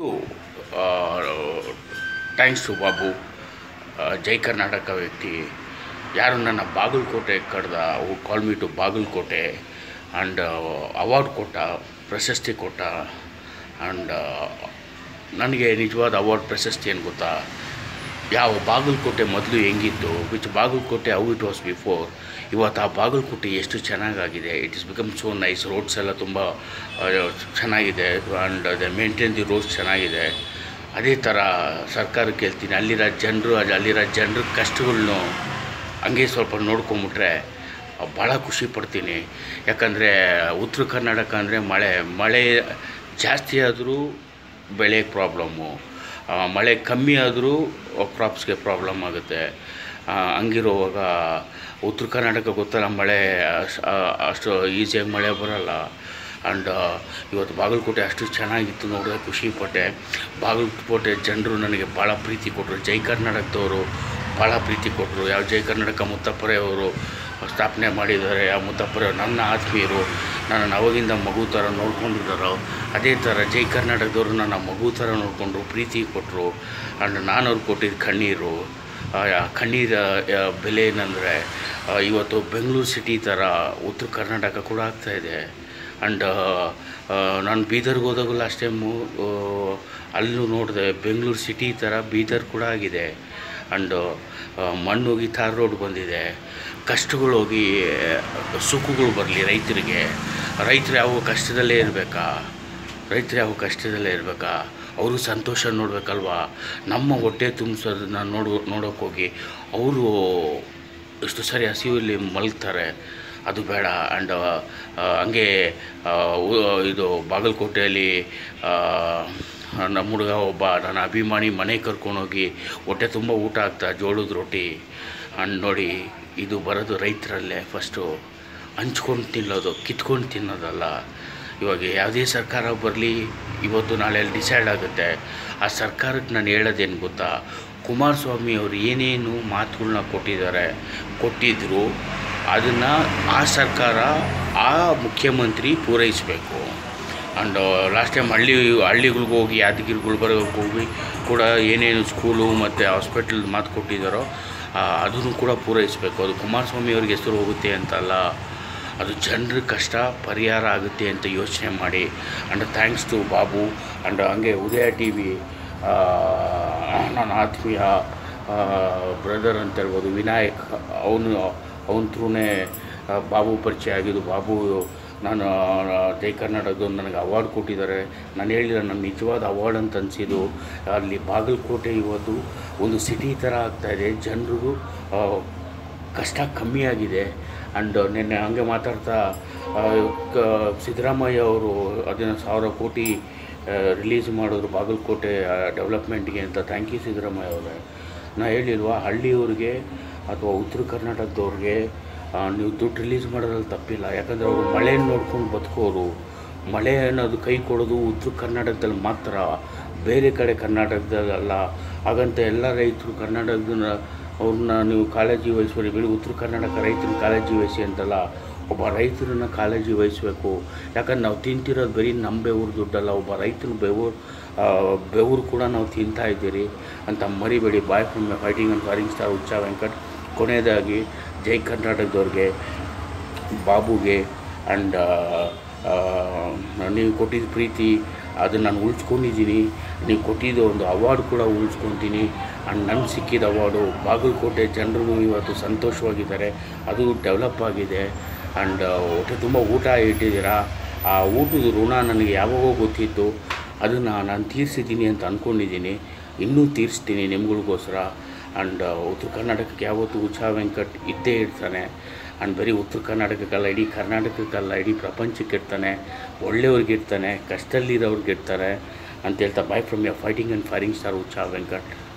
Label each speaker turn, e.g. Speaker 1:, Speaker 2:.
Speaker 1: thanks to Babu ಆ, ಜೈ ಕರ್ನಾಟಕ ವ್ಯಕ್ತಿ ಯಾರು ನನ್ನ ಬಾಗಲಕೋಟೆ ಕಡ್ದ call me to Bagalkot and award ಕೊಟ್ಟ ಪ್ರಶಸ್ತಿ ಕೊಟ್ಟ ಆ್ಯಂಡ್ ನನಗೆ ನಿಜವಾದ ಅವಾರ್ಡ್ ಪ್ರಶಸ್ತಿ ಏನು ಗೊತ್ತಾ ಯಾವ ಬಾಗಲಕೋಟೆ ಮೊದಲು ಹೆಂಗಿತ್ತು which Bagalkot how it was before ಇವತ್ತು ಆ ಬಾಗಲಕೋಟೆ ಎಷ್ಟು ಚೆನ್ನಾಗಾಗಿದೆ it is become so nice roads ಎಲ್ಲ ತುಂಬ ಆ, ಚೆನ್ನಾಗಿದೆ and the maintain the roads ಚೆನ್ನಾಗಿದೆ ಅದೇ ಥರ ಸರ್ಕಾರಕ್ಕೆ ಹೇಳ್ತೀನಿ ಅಲ್ಲಿರೋ ಜನರು ಅದು ಅಲ್ಲಿರೋ ಜನರ ಕಷ್ಟಗಳ್ನು ಹಂಗೆ ಸ್ವಲ್ಪ ನೋಡ್ಕೊಂಬಿಟ್ರೆ ಭಾಳ ಖುಷಿ ಪಡ್ತೀನಿ ಯಾಕಂದರೆ ಉತ್ತರ ಕರ್ನಾಟಕ ಅಂದರೆ ಮಳೆ ಮಳೆ ಜಾಸ್ತಿ ಆದರೂ ಬೆಳೆಗೆ ಪ್ರಾಬ್ಲಮ್ಮು ಆ, ಮಳೆ ಕಮ್ಮಿ ಆದರೂ ಕ್ರಾಪ್ಸ್ಗೆ ಪ್ರಾಬ್ಲಮ್ ಆಗುತ್ತೆ ಆ, ಹಂಗಿರುವಾಗ ಉತ್ತರ ಕರ್ನಾಟಕ ಗೊತ್ತಲ್ಲ ಮಳೆ ಅಶ್- ಆ, ಅಷ್ಟು ಈಸಿಯಾಗಿ ಮಳೆ ಬರೋಲ್ಲ ಆ್ಯಂಡ್ ಇವತ್ತು ಬಾಗಲಕೋಟೆ ಅಷ್ಟು ಚೆನ್ನಾಗಿತ್ತು ನೋಡಿದ್ರೆ ಖುಷಿಪಟ್ಟೆ ಬಾಗಲಕೋಟೆ ಜನರು ನನಗೆ ಭಾಳ ಪ್ರೀತಿ ಕೊಟ್ಟರು ಜೈ ಕರ್ನಾಟಕದವರು ಭಾಳ ಪ್ರೀತಿ ಕೊಟ್ಟರು ಯಾವ ಜೈ ಕರ್ನಾಟಕ ಮುತ್ತಪ್ಪರೆ ಅವರು ಸ್ಥಾಪನೆ ಮಾಡಿದ್ದಾರೆ ಆ ಮುತ್ತಪ್ಪರೆ ನನ್ನ ಆತ್ಮೀಯರು ನನ್ನನ್ನು ಅವಾಗಿಂದ ಮಗು ಥರ ನೋಡ್ಕೊಂಡಿದ್ದಾರೋ ಅದೇ ಥರ ಜೈ ಕರ್ನಾಟಕದವರು ನನ್ನ ಮಗು ಥರ ನೋಡಿಕೊಂಡ್ರು ಪ್ರೀತಿ ಕೊಟ್ಟರು ಆ್ಯಂಡ್ ನಾನು ಅವ್ರಿಗೆ ಕೊಟ್ಟಿದ್ದು ಕಣ್ಣೀರು ಆ ಆ ಕಣ್ಣೀರ ಆ, ಬೆಲೆ ಏನಂದರೆ ಇವತ್ತು ಬೆಂಗಳೂರು ಸಿಟಿ ಥರ ಉತ್ತರ ಕರ್ನಾಟಕ ಕೂಡ ಆಗ್ತಾಯಿದೆ ಆ್ಯಂಡ್ ನಾನು ಬೀದರ್ಗೆ ಹೋದಾಗಲೂ ಲಾಸ್ಟ್ ಟೈಮು ಅಲ್ಲೂ ನೋಡಿದೆ ಬೆಂಗಳೂರು ಸಿಟಿ ಥರ ಬೀದರ್ ಕೂಡ ಆಗಿದೆ ಆ್ಯಂಡ್ ಮಣ್ಣು ಹೋಗಿ ತಾರ್ ರೋಡ್ ಬಂದಿದೆ ಕಷ್ಟಗಳು ಹೋಗಿ ಸುಖಗಳು ಬರಲಿ ರೈತರಿಗೆ ರೈತರು ಯಾವ ಕಷ್ಟದಲ್ಲೇ ಇರಬೇಕಾ ರೈತರು ಯಾವ ಕಷ್ಟದಲ್ಲೇ ಇರಬೇಕಾ ಅವರು ಸಂತೋಷ ನೋಡಬೇಕಲ್ವಾ ನಮ್ಮ ಹೊಟ್ಟೆ ತುಂಬಿಸೋದನ್ನ ನೋಡು ನೋಡೋಕ್ಕೋಗಿ ಅವರು ಎಷ್ಟು ಸರಿ ಹಸಿವಲ್ಲಿ ಮಲಗ್ತಾರೆ ಅದು ಬೇಡ ಆ್ಯಂಡ್ ಹಂಗೆ ಆ, ಉ- ಇದು ಬಾಗಲಕೋಟೆಯಲ್ಲಿ ಆ, ನಮ್ಮ ಹುಡುಗ ಒಬ್ಬ ನನ್ನ ಅಭಿಮಾನಿ ಮನೆಗೆ ಕರ್ಕೊಂಡೋಗಿ ಹೊಟ್ಟೆ ತುಂಬ ಊಟ ಆಗ್ತಾ ಜೋಳದ ರೊಟ್ಟಿ ಆ್ಯಂಡ್ ನೋಡಿ ಇದು ಬರೋದು ರೈತರಲ್ಲೇ ಫಸ್ಟು ಹಂಚ್ಕೊಂಡು ತಿನ್ನೋದು ಕಿತ್ಕೊಂಡು ತಿನ್ನೋದಲ್ಲ ಇವಾಗ ಯಾವುದೇ ಸರ್ಕಾರ ಬರಲಿ ಇವತ್ತು ನಾಳೆ ಅಲ್ಲಿ ಡಿಸೈಡ್ ಆಗುತ್ತೆ ಆ ಸರ್ಕಾರಕ್ಕೆ ನಾನು ಹೇಳೋದೇನು ಗೊತ್ತಾ ಕುಮಾರಸ್ವಾಮಿ ಅವರು ಏನೇನು ಮಾತುಗಳನ್ನ ಕೊಟ್ಟಿದ್ದಾರೆ ಕೊಟ್ಟಿದ್ದರು ಅದನ್ನು ಆ ಸರ್ಕಾರ ಆ ಮುಖ್ಯಮಂತ್ರಿ ಪೂರೈಸಬೇಕು ಆ್ಯಂಡ್ ಲಾಸ್ಟ್ ಟೈಮ್ ಹಳ್ಳಿ ಹಳ್ಳಿಗಳ್ಗೆ ಹೋಗಿ ಯಾದಗಿರಿ ಗುಲ್ಬರ್ಗಕ್ಕೆ ಹೋಗಿ ಕೂಡ ಏನೇನು ಸ್ಕೂಲು ಮತ್ತು ಹಾಸ್ಪಿಟಲ್ ಮಾತು ಕೊಟ್ಟಿದ್ದಾರೋ ಅದನ್ನು ಕೂಡ ಪೂರೈಸಬೇಕು ಅದು ಕುಮಾರಸ್ವಾಮಿ ಅವ್ರಿಗೆ ಹೆಸರು ಹೋಗುತ್ತೆ ಅಂತಲ್ಲ ಅದು ಜನರ ಕಷ್ಟ ಪರಿಹಾರ ಆಗುತ್ತೆ ಅಂತ ಯೋಚನೆ ಮಾಡಿ and thanks to Babu and ಹಂಗೆ ಉದಯ ಟಿ ವಿ ನನ್ನ ಆತ್ಮೀಯ ಬ್ರದರ್ ಅಂತ ಹೇಳ್ಬೋದು ವಿನಾಯಕ್ ಅವನು ಅವನ ಥ್ರೂನೇ ಬಾಬು ಪರಿಚಯ ಆಗಿದ್ದು ಬಾಬು ನಾನು ಜೈ ಕರ್ನಾಟಕದ ನನಗೆ ಅವಾರ್ಡ್ ಕೊಟ್ಟಿದ್ದಾರೆ ನಾನು ಹೇಳಿದ ನನ್ನ ನಿಜವಾದ ಅವಾರ್ಡ್ ಅಂತ ಅನಿಸಿದ್ದು ಅಲ್ಲಿ ಬಾಗಲಕೋಟೆ ಇವತ್ತು ಒಂದು ಸಿಟಿ ಥರ ಆಗ್ತಾಯಿದೆ ಜನರಿಗೂ ಕಷ್ಟ ಕಮ್ಮಿ ಆಗಿದೆ ಆ್ಯಂಡ್ ನಿನ್ನೆ ಹಂಗೆ ಮಾತಾಡ್ತಾ ಆ, ಕ- ಸಿದ್ದರಾಮಯ್ಯ ಅವರು ಹದಿನೈದು ಸಾವಿರ ಕೋಟಿ ರಿಲೀಸ್ ಮಾಡಿದ್ರು ಬಾಗಲಕೋಟೆ ಡೆವಲಪ್ಮೆಂಟ್ಗೆ ಅಂತ ಥ್ಯಾಂಕ್ ಯು ಸಿದ್ದರಾಮಯ್ಯ ಅವರೇ ನಾ ಹೇಳಿಲ್ವಾ ಹಳ್ಳಿಯವ್ರಿಗೆ ಅಥವಾ ಉತ್ತರ ಕರ್ನಾಟಕದವ್ರಿಗೆ ಆ, ನೀವು ದುಡ್ಡು ರಿಲೀಸ್ ಮಾಡೋದ್ರಲ್ಲಿ ತಪ್ಪಿಲ್ಲ ಯಾಕಂದರೆ ಅವರು ಮಳೆ ನೋಡ್ಕೊಂಡು ಬದುಕೋರು ಮಳೆ ಅನ್ನೋದು ಕೈ ಕೊಡೋದು ಉತ್ತರ ಕರ್ನಾಟಕದಲ್ಲಿ ಮಾತ್ರ ಬೇರೆ ಕಡೆ ಕರ್ನಾಟಕದಲ್ಲ ಹಾಗಂತ ಎಲ್ಲ ರೈತರು ಕರ್ನಾಟಕದ ಅವ್ರನ್ನ ನೀವು ಕಾಳಜಿ ವಹಿಸ್ಬೇಡಿ ಬಿಡಿ ಉತ್ತರ ಕರ್ನಾಟಕ ರೈತರನ್ನ ಕಾಳಜಿ ವಹಿಸಿ ಅಂತಲ್ಲ ಒಬ್ಬ ರೈತರನ್ನ ಕಾಳಜಿ ವಹಿಸಬೇಕು ಯಾಕಂದ್ರೆ ನಾವು ತಿಂತಿರೋದು ಬರೀ ನಮ್ಮ ಬೆವರು ದುಡ್ಡಲ್ಲ ಒಬ್ಬ ರೈತನ ಬೆವರು ಆ, ಬೆವರು ಕೂಡ ನಾವು ತಿಂತಾ ಇದ್ದೀರಿ ಅಂತ ಮರಿಬೇಡಿ bye from fighting and firing star ಉಚ್ಚ ವೆಂಕಟ್ ಕೊನೆಯದಾಗಿ ಜೈ ಕರ್ನಾಟಕದವ್ರಿಗೆ ಬಾಬುಗೆ ಆ್ಯಂಡ್ ನೀವು ಕೊಟ್ಟಿದ್ದ ಪ್ರೀತಿ ಅದನ್ನು ನಾನು ಉಳಿಸ್ಕೊಂಡಿದ್ದೀನಿ ನೀವು ಕೊಟ್ಟಿದ್ದ ಒಂದು ಅವಾರ್ಡ್ ಕೂಡ ಉಳಿಸ್ಕೊತೀನಿ ಆ್ಯಂಡ್ ನನಗೆ ಸಿಕ್ಕಿದ ಅವಾರ್ಡು ಬಾಗಲಕೋಟೆ ಜನರು ಇವತ್ತು ಸಂತೋಷವಾಗಿದ್ದಾರೆ ಅದು ಡೆವಲಪ್ ಆಗಿದೆ ಆ್ಯಂಡ್ ಹೊಟ್ಟೆ ತುಂಬ ಊಟ ಇಟ್ಟಿದ್ದೀರಾ ಆ ಊಟದ ಋಣ ನನಗೆ ಯಾವಾಗೋ ಗೊತ್ತಿತ್ತು ಅದನ್ನು ನಾನು ತೀರಿಸಿದ್ದೀನಿ ಅಂತ ಅಂದ್ಕೊಂಡಿದ್ದೀನಿ ಇನ್ನೂ ತೀರಿಸ್ತೀನಿ ನಿಮ್ಗಳಿಗೋಸ್ಕರ ಆ್ಯಂಡ್ ಉತ್ತರ ಕರ್ನಾಟಕಕ್ಕೆ ಯಾವತ್ತೂ ಉಷಾ ವೆಂಕಟ್ ಇದ್ದೇ ಇರ್ತಾನೆ ಆ್ಯಂಡ್ ಬರೀ ಉತ್ತರ ಕರ್ನಾಟಕಕ್ಕಲ್ಲ ಇಡೀ ಕರ್ನಾಟಕಕ್ಕಲ್ಲ ಇಡೀ ಪ್ರಪಂಚಕ್ಕೆ ಇರ್ತಾನೆ ಒಳ್ಳೆಯವ್ರಿಗೆ ಇರ್ತಾನೆ ಕಷ್ಟದಲ್ಲಿರೋರ್ಗೆ ಇರ್ತಾರೆ ಅಂತ ಹೇಳ್ತಾ bye from your fighting and firing star Usha Venkat